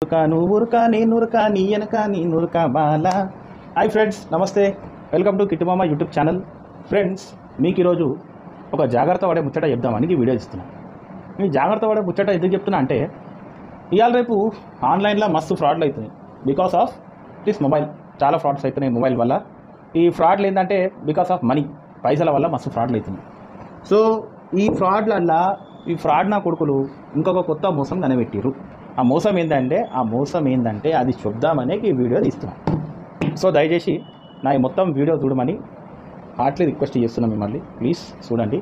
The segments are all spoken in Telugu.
ఉరకా నువ్వు ఉరకా నేను ఉరకా నీ వెనక నీ నురకా బాల హాయ్ ఫ్రెండ్స్ నమస్తే welcome to Kittumama YouTube channel friends మీకు ఈరోజు ఒక జాగ్రత్త పడే ముచ్చట చెప్దామని ఈ వీడియో ఇస్తున్నా ఈ జాగ్రత్త పడే ముచ్చట ఎందుకు చెప్తున్నా అంటే ఇవాళ రేపు ఆన్లైన్లో మస్తు ఫ్రాడ్లు అవుతున్నాయి బికాస్ ఆఫ్ దిస్ మొబైల్ చాలా ఫ్రాడ్స్ అవుతున్నాయి మొబైల్ వల్ల ఈ ఫ్రాడ్లు ఏంటంటే బికాస్ ఆఫ్ మనీ పైసల వల్ల మస్తు ఫ్రాడ్లు అవుతున్నాయి సో ఈ ఫ్రాడ్లల్లా ఈ ఫ్రాడ్ నా కొడుకులు ఇంకొక కొత్త మోసం కనిపెట్టిర్రు ఆ మోసం ఏంటంటే ఆ మోసం ఏంటంటే అది చూద్దామనే ఈ వీడియో తీస్తున్నాం సో దయచేసి నా ఈ మొత్తం వీడియో చూడమని హార్ట్లీ రిక్వెస్ట్ చేస్తున్నాం మిమ్మల్ని ప్లీజ్ చూడండి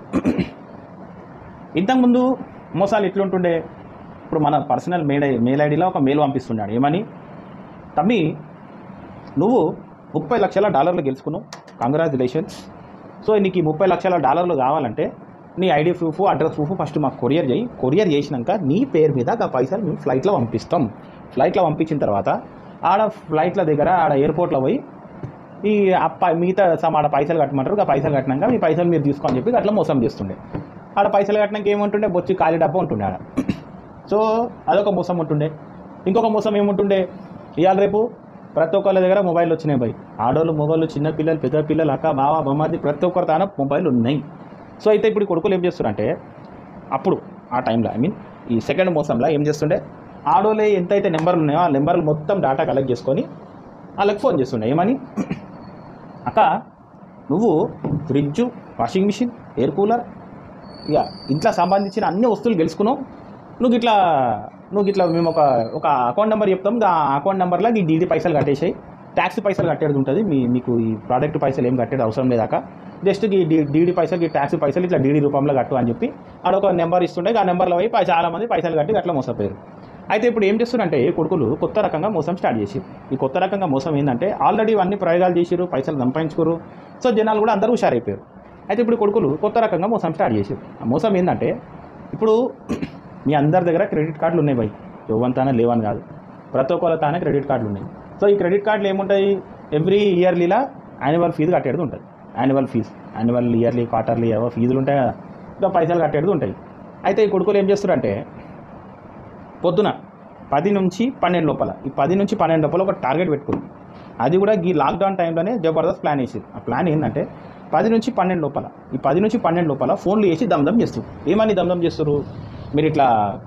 ఇంతకుముందు మోసాలు ఎట్లుంటుండే ఇప్పుడు మన పర్సనల్ మెయిల్ ఐ- మెయిల్ ఐడిలో ఒక మెయిల్ పంపిస్తున్నాడు ఏమని తమ్మి నువ్వు ముప్పై లక్షల డాలర్లు గెలుచుకున్నావు కంగ్రాచులేషన్స్ సో నీకు ఈ ముప్పై లక్షల డాలర్లు కావాలంటే నీ ID proof address proof first మాకు కొరియర్ చేయి కొరియర్ చేసినాక నీ పేరు మీద ఆ పైసలు మేము ఫ్లైట్లో పంపిస్తాం ఫ్లైట్లో పంపించిన తర్వాత ఆడ ఫ్లైట్ల దగ్గర ఆడ ఎయిర్పోర్ట్లో పోయి ఈ అప్ప మిగతా సమ్ ఆడ పైసలు కట్టమంటారు ఆ పైసలు కట్టినాక మీ పైసలు మీరు తీసుకోని చెప్పి అట్లా మోసం చేస్తుండే ఆడ పైసలు కట్టినాక ఏముంటుండే బొచ్చి ఖాళీ డబ్బా ఉంటుండే ఆడ సో అదొక మోసం ఉంటుండే ఇంకొక మోసం ఏముంటుండే ఇవాళ రేపు ప్రతి ఒక్కళ్ళ దగ్గర మొబైల్ వచ్చినాయి బై ఆడోళ్ళు మొబైల్ చిన్న పిల్లలు పెద్ద పిల్లలు అక్క బావ బొమ్మది ప్రతి ఒక్కరి తాన మొబైల్ ఉన్నాయి సో అయితే ఇప్పుడు ఈ కొడుకులు ఏం చేస్తారంటే అప్పుడు ఆ టైంలో ఐ మీన్ ఈ సెకండ్ మోసంలో ఏం చేస్తుండే ఆడోళ్ళే ఎంతైతే నెంబర్లు ఉన్నాయో ఆ నెంబర్లు మొత్తం డేటా కలెక్ట్ చేసుకొని వాళ్ళకి ఫోన్ చేస్తుండే ఏమని అక్క నువ్వు fridge washing machine air cooler ఇక ఇంట్లో సంబంధించిన అన్ని వస్తువులు గెలుచుకున్నావు నువ్వు ఇట్లా నువ్వు ఇట్లా మేము ఒక ఒక అకౌంట్ నెంబర్ చెప్తాం ఆ అకౌంట్ నెంబర్లో నీ డీడీ పైసలు కట్టేసాయి ట్యాక్స్ పైసలు కట్టేది ఉంటుంది మీ మీకు ఈ ప్రోడక్ట్ పైసలు ఏం కట్టేది అవసరం లేదాక జస్ట్ ఈ డీ డీడీ పైసలు ఈ ట్యాక్స్ పైసలు ఇట్లా డీడీ రూపంలో కట్టు అని చెప్పి ఆడ ఒక నెంబర్ ఇస్తుండే ఆ నెంబర్లో పోయి పై- చాలా మంది పైసలు కట్టి అట్లా మోసపోయారు అయితే ఇప్పుడు ఏం చేస్తున్నారంటే ఈ కొడుకులు కొత్త రకంగా మోసం స్టార్ట్ చేసి ఈ కొత్త రకంగా మోసం ఏంటంటే ఆల్రెడీ ఇవన్నీ ప్రయోగాలు చేసిరు పైసలు సంపాదించుకోరు సో జనాలు కూడా అందరూ హుషారైపోయారు అయితే ఇప్పుడు కొడుకులు కొత్త రకంగా మోసం స్టార్ట్ చేసారు ఆ మోసం ఏంటంటే ఇప్పుడు మీ అందరి దగ్గర క్రెడిట్ కార్డులు ఉన్నాయి బై ఎవరితానే లేవని కాదు ప్రతి ఒక్కరి తానే క్రెడిట్ కార్డులు ఉన్నాయి సో ఈ క్రెడిట్ కార్డులు ఏముంటాయి ఎవ్రీ ఇయర్లీలా యాన్యువల్ ఫీజు కట్టేది ఉంటుంది annual fees annual yearly quarterly ఏవో ఫీజులు ఉంటాయి కదా ఇంకా పైసలు కట్టేది ఉంటాయి అయితే ఈ కొడుకులు ఏం చేస్తారంటే పొద్దున పది నుంచి పన్నెండు లోపల ఈ పది నుంచి పన్నెండు లోపల ఒక టార్గెట్ పెట్టుకుంది అది కూడా ఈ లాక్డౌన్ టైంలోనే జబర్దస్త్ ప్లాన్ వేసింది ఆ ప్లాన్ ఏంటంటే పది నుంచి పన్నెండు లోపల ఈ పది నుంచి పన్నెండు లోపల ఫోన్లు వేసి దమ్దం చేస్తారు ఏమని దమ్దం చేస్తారు మీరు ఇట్లా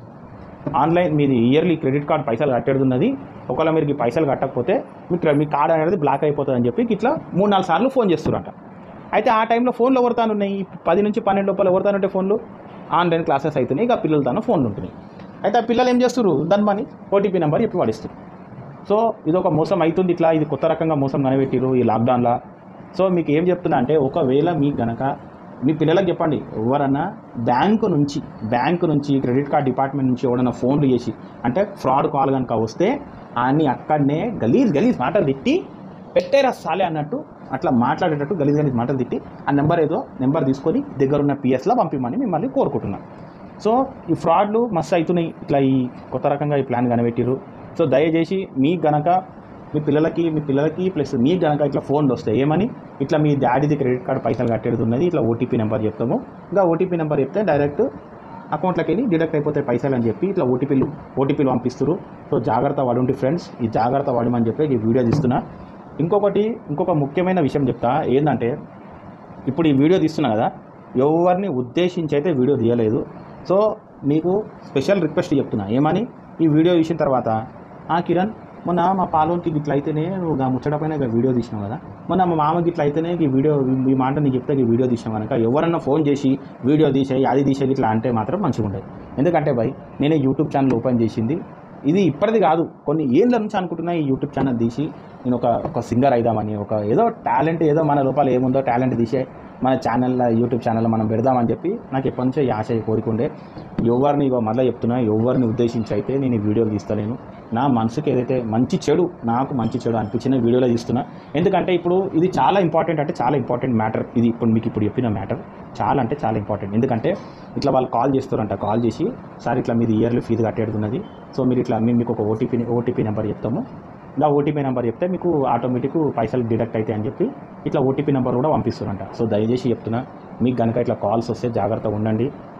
ఆన్లైన్ మీది ఇయర్లీ క్రెడిట్ కార్డ్ పైసలు కట్టేది ఉన్నది ఒకవేళ మీరు ఈ పైసలు కట్టకపోతే మీ క్రె- మీ కార్డ్ అనేది బ్లాక్ అయిపోతుంది అని చెప్పి ఇట్లా మూడు నాలుగు సార్లు ఫోన్ చేస్తారంట అయితే ఆ టైంలో ఫోన్లు ఎవరితాను ఉన్నాయి ఈ పది నుంచి పన్నెండు లోపల ఎవరితాను ఉంటే ఫోన్లు ఆన్లైన్ క్లాసెస్ అవుతున్నాయి ఇక పిల్లలతాను ఫోన్లు ఉంటున్నాయి అయితే ఆ పిల్లలు ఏం చేస్తారు దాని మని ఓటీపీ నెంబర్ చెప్పి వాడిస్తారు సో ఇది ఒక మోసం అవుతుంది ఇట్లా ఇది కొత్త రకంగా మోసం కనిపెట్టిరు ఈ లాక్డౌన్లో సో మీకు ఏం చెప్తున్నా అంటే ఒకవేళ మీకు గనక మీ పిల్లలకు చెప్పండి ఎవరన్నా బ్యాంకు నుంచి బ్యాంకు నుంచి క్రెడిట్ కార్డ్ డిపార్ట్మెంట్ నుంచి ఎవడన్నా ఫోన్లు చేసి అంటే ఫ్రాడ్ కాల్ కనుక వస్తే అన్ని అక్కడనే గలీజ్ గలీజ్ మాటలు తిట్టి పెట్టేరా సాలే అన్నట్టు అట్లా మాట్లాడేటట్టు గలీజ్ గలీజ్ మాటలు తిట్టి ఆ నెంబర్ ఏదో నెంబర్ తీసుకొని దగ్గరున్న పిఎస్లో పంపిమని మిమ్మల్ని కోరుకుంటున్నాను సో ఈ ఫ్రాడ్లు మస్తు అవుతున్నాయి ఇట్లా ఈ కొత్త రకంగా ఈ ప్లాన్ కనిపెట్టిరు సో దయచేసి మీకు గనక మీ పిల్లలకి మీ పిల్లలకి ప్లస్ మీకు గనక ఇట్లా ఫోన్లు వస్తాయి ఏమని ఇట్లా మీ డాడీది క్రెడిట్ కార్డ్ పైసలు కట్టేది ఉన్నది ఇట్లా ఓటీపీ నెంబర్ చెప్తాము ఇంకా ఓటీపీ నెంబర్ చెప్తే డైరెక్ట్ అకౌంట్లోకి వెళ్ళి డిడక్ట్ అయిపోతాయి పైసలు అని చెప్పి ఇట్లా ఓటీపీలు ఓటీపీలు పంపిస్తారు సో జాగ్రత్త పడుండి ఫ్రెండ్స్ ఈ జాగ్రత్త పడమని చెప్పి ఈ వీడియో తీస్తున్నా ఇంకొకటి ఇంకొక ముఖ్యమైన విషయం చెప్తా ఏంటంటే ఇప్పుడు ఈ వీడియో తీస్తున్నా కదా ఎవరిని ఉద్దేశించి అయితే వీడియో తీయలేదు సో మీకు స్పెషల్ రిక్వెస్ట్ చెప్తున్నా ఏమని ఈ వీడియో తీసిన తర్వాత ఆ కిరణ్ మొన్న మా పాలోనికి గిట్ల అయితేనే నువ్వు గా ముచ్చట పైన ఇక వీడియో తీసినావు కదా మొన్న మా మామ గిట్ల అయితేనే ఈ వీడియో ఈ మాట నీకు చెప్తే ఈ వీడియో తీసినావు కనుక ఎవరన్నా ఫోన్ చేసి వీడియో తీసేయి అది తీసేది ఇట్లా అంటే మాత్రం మంచిగా ఉండదు ఎందుకంటే భయ్ నేనే యూట్యూబ్ ఛానల్ ఓపెన్ చేసింది ఇది ఇప్పటిది కాదు కొన్ని ఏళ్ళ నుంచి అనుకుంటున్నా ఈ యూట్యూబ్ ఛానల్ తీసి నేను ఒక ఒక సింగర్ అయిదామని ఒక ఏదో టాలెంట్ ఏదో మన లోపల ఏముందో టాలెంట్ తీసే మన ఛానల్లో యూట్యూబ్ ఛానల్లో మనం పెడదామని చెప్పి నాకు ఎప్పటి నుంచో ఈ ఆశ ఈ కోరిక ఉండే ఎవరిని ఇగో మళ్ళీ చెప్తున్నా ఎవరిని ఉద్దేశించి అయితే నేను ఈ వీడియోలు తీస్తలేను నా మనసుకి ఏదైతే మంచి చెడు నాకు మంచి చెడు అనిపించిన వీడియోలో తీస్తున్నా ఎందుకంటే ఇప్పుడు ఇది చాలా ఇంపార్టెంట్ అంటే చాలా ఇంపార్టెంట్ మ్యాటర్ ఇది ఇప్పుడు మీకు ఇప్పుడు చెప్పిన మ్యాటర్ చాలా అంటే చాలా ఇంపార్టెంట్ ఎందుకంటే ఇట్లా వాళ్ళు కాల్ చేస్తారంట కాల్ చేసి సార్ ఇట్లా మీది ఇయర్లీ ఫీజు కట్టేడుతున్నది సో మీరు ఇట్లా మేము మీకు ఒక ఓటీపీ ఓటీపీ నెంబర్ చెప్తాము ఇలా ఓటీపీ నెంబర్ చెప్తే మీకు ఆటోమేటిక్ పైసలు డిడక్ట్ అవుతాయి అని చెప్పి ఇట్లా ఓటీపీ నెంబర్ కూడా పంపిస్తారంట సో దయచేసి చెప్తున్నా మీకు కనుక ఇట్లా కాల్స్ వస్తే జాగ్రత్తగా ఉండండి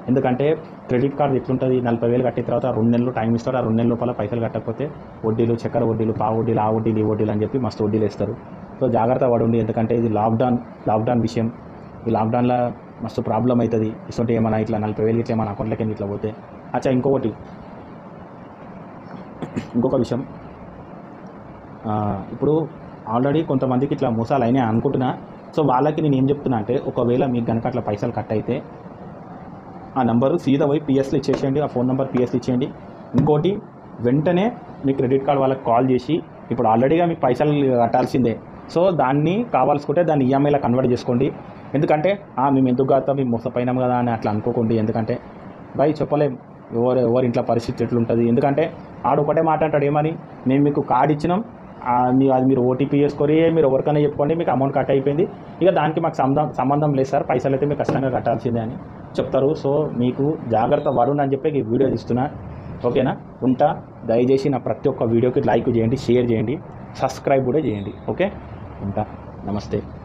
ఎందుకంటే క్రెడిట్ కార్డు ఎట్లుంటుంది నలభై వేలు కట్టిన తర్వాత రెండు నెలలు టైం ఇస్తారు ఆ రెండు నెలల లోపల పైసలు కట్టకపోతే వడ్డీలు చక్కెర వడ్డీలు పా వడ్డీలు ఆ వడ్డీలు ఈ వడ్డీలు అని చెప్పి మస్తు వడ్డీలు వేస్తారు సో జాగ్రత్త పడండి ఎందుకంటే ఇది లాక్డౌన్ లాక్డౌన్ విషయం ఈ లాక్డౌన్లో మస్తు ప్రాబ్లం అవుతుంది ఇటువంటి ఏమైనా ఇట్లా నలభై వేలు ఇట్లా మన అకౌంట్లకి ఇట్లా పోతే అచ్చా ఇంకొకటి ఇంకొక విషయం ఆ, ఇప్పుడు ఆల్రెడీ కొంతమందికి ఇట్లా మోసాలు అయినాయి అనుకుంటున్నా సో వాళ్ళకి నేను ఏం చెప్తున్నా అంటే ఒకవేళ మీకు కనుక అట్లా పైసలు కట్ అయితే ఆ నెంబరు సీదా పోయి పిఎస్లో ఇచ్చేసేయండి ఆ ఫోన్ నెంబర్ పిఎస్లో ఇచ్చేయండి ఇంకోటి వెంటనే మీ క్రెడిట్ కార్డ్ వాళ్ళకి కాల్ చేసి ఇప్పుడు ఆల్రెడీగా మీకు పైసలు కట్టాల్సిందే సో దాన్ని కావాల్సుకుంటే దాన్ని ఈఎంఐలో కన్వర్ట్ చేసుకోండి ఎందుకంటే "ఆ, మేము ఎందుకు కడతాం మేము మోసపోయినాం కదా అని అట్లా అనుకోకండి ఎందుకంటే బై చెప్పలేం ఎవరు ఎవరి ఇంట్లో పరిస్థితి ఎట్లుంటుంది ఎందుకంటే ఆడు ఒకటే మాట అంటాడు ఏమని మేము మీకు కార్డ్ ఇచ్చినాం ఆ, మీ అది మీరు ఓటీపీ చేసుకొని మీరు ఎవరికైనా చెప్పుకోండి మీకు అమౌంట్ కట్ అయిపోయింది ఇక దానికి మాకు సంబంధం సంబంధం లేదు సార్ పైసలు అయితే మీకు కష్టంగా కట్టాల్సిందే అని చెప్తారు సో మీకు జాగ్రత్త వరుణ్ అని చెప్పి ఈ వీడియో ఇస్తున్నా ఓకేనా ఉంటా దయచేసి నా ప్రతి ఒక్క వీడియోకి లైక్ చేయండి షేర్ చేయండి సబ్స్క్రైబ్ కూడా చేయండి ఓకే ఉంటా నమస్తే